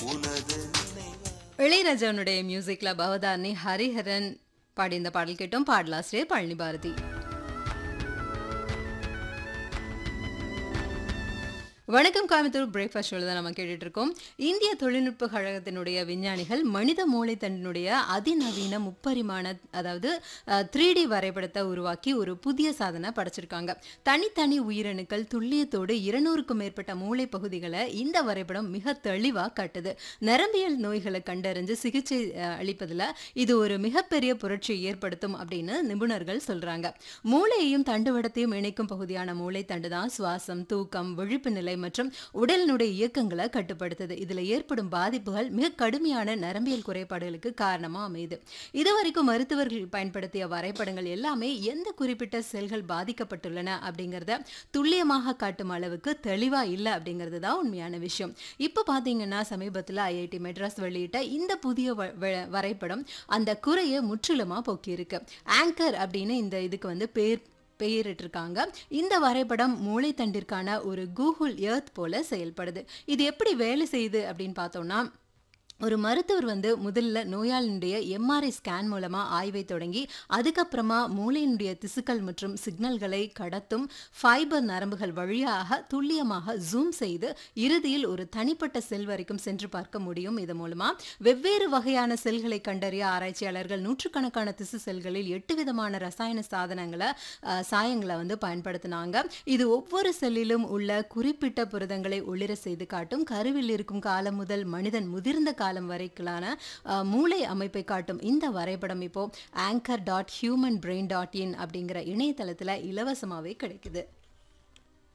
உனது நினைவா இளையராஜாவுடைய மியூசிக்ல பவதாரணி ஹரிஹரன் பாடி இந்த பாடல் கேட்டோம் பாடலாசிரியர் பழனி பாரதி வணக்கம் கோயம்புத்தூர் பிரேக்ஃபாஸ்ட் ஷோவில் தான் நம்ம கேட்டுட்டு இருக்கோம் இந்திய தொழில்நுட்ப கழகத்தினுடைய விஞ்ஞானிகள் மனித மூளை தண்டினுடைய அதிநவீன முப்பரிமாண அதாவது த்ரீ டி வரைபடத்தை உருவாக்கி ஒரு புதிய சாதனை படைச்சிருக்காங்க தனித்தனி உயிரணுக்கள் துல்லியத்தோடு இருநூறுக்கும் மேற்பட்ட மூளை பகுதிகளை இந்த வரைபடம் மிக தெளிவாக காட்டுது நரம்பியல் நோய்களை கண்டறிஞ்சு சிகிச்சை அஹ், அளிப்பதில் இது ஒரு மிகப்பெரிய புரட்சியை ஏற்படுத்தும் அப்படின்னு நிபுணர்கள் சொல்றாங்க மூளையையும் தண்டுவடத்தையும் இணைக்கும் பகுதியான மூளை தண்டு தான் சுவாசம் தூக்கம் விழிப்பு நிலை மற்றும் உடலினுடைய இயக்கங்களை கட்டுப்படுத்துது இதுல ஏற்படும் பாதிப்புகள் மிக கடுமையான நரம்பியல் குறைபாடுகளுக்கு காரணமா அமையுது இதுவரைக்கும் மருத்துவர்கள் பயன்படுத்திய வரைபடங்கள் எல்லாமே எந்த குறிப்பிட்ட செல்கள் பாதிக்கப்பட்டுள்ளன அப்படிங்கறத துல்லியமாக காட்டும் அளவுக்கு தெளிவா இல்லை அப்படிங்கிறது தான் உண்மையான விஷயம் இப்போ பாத்தீங்கன்னா சமீபத்துல ஐஐடி மெட்ராஸ் வெளியிட்ட இந்த புதிய வ- வ- வரைபடம் அந்த குறையை முற்றிலுமா போக்கியிருக்கு ஆங்கர் அப்படின்னு இந்த இதுக்கு வந்து பேர் பெயரிட்டிருக்காங்க இந்த வரைபடம் மூளைத்தண்டிற்கான ஒரு கூகுள் எர்த் போல செயல்படுது இது எப்படி வேலை செய்யுது அப்படின்னு பார்த்தோம்னா ஒரு மருத்துவர் வந்து முதல்ல நோயாளியினுடைய எம்ஆர்ஐ ஸ்கேன் மூலமா ஆய்வை தொடங்கி அதுக்கப்புறமா மூளையினுடைய திசுக்கள் மற்றும் சிக்னல்களை கடத்தும் ஃபைபர் நரம்புகள் வழியாக துல்லியமாக ஜூம் செய்து இறுதியில் ஒரு தனிப்பட்ட செல் வரைக்கும் சென்று பார்க்க முடியும் இது மூலமா வெவ்வேறு வகையான செல்களை கண்டறிய ஆராய்ச்சியாளர்கள் நூற்றுக்கணக்கான திசு செல்களில் எட்டு விதமான ரசாயன சாதனங்களை அஹ், சாயங்களை வந்து பயன்படுத்தினாங்க இது ஒவ்வொரு செல்லிலும் உள்ள குறிப்பிட்ட புரதங்களை ஒளிர செய்து காட்டும் கருவில் இருக்கும் காலம் முதல் மனிதன் முதிர்ந்த காலம் வரைக்குள்ளான அஹ், மூளை அமைப்பை காட்டும் இந்த வரைபடம் இப்போ anchor dot human brain dot in அப்படிங்கிற இணையதளத்தில் இலவசமாகவே கிடைக்குது